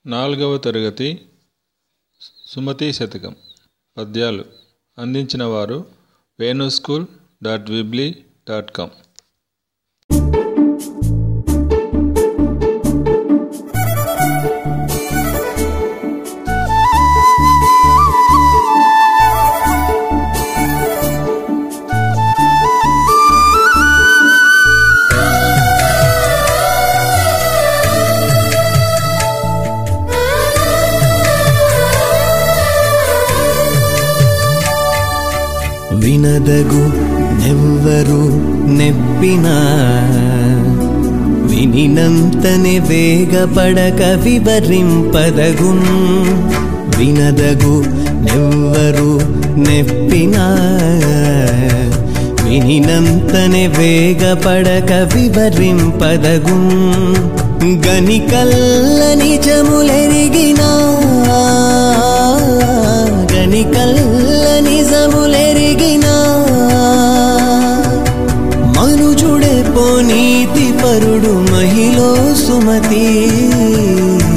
నాలుగవ తరగతి సుమతి శతకం పద్యాలు అందించిన వారు Venu school dot weebly dot com వినదగు నెవ్వరు నెప్పినా వినినంతనే వేగపడక వివరింపదగున్ వినదగు నెవ్వరు నెప్పినా వినినంతనే వేగపడక వివరింపదగున్ గనికల్ల నిజములెరిగినా గనికల్ల నిజములెరిగినా మనుజుడే పోనీతి పరుడు మహిళ సుమతి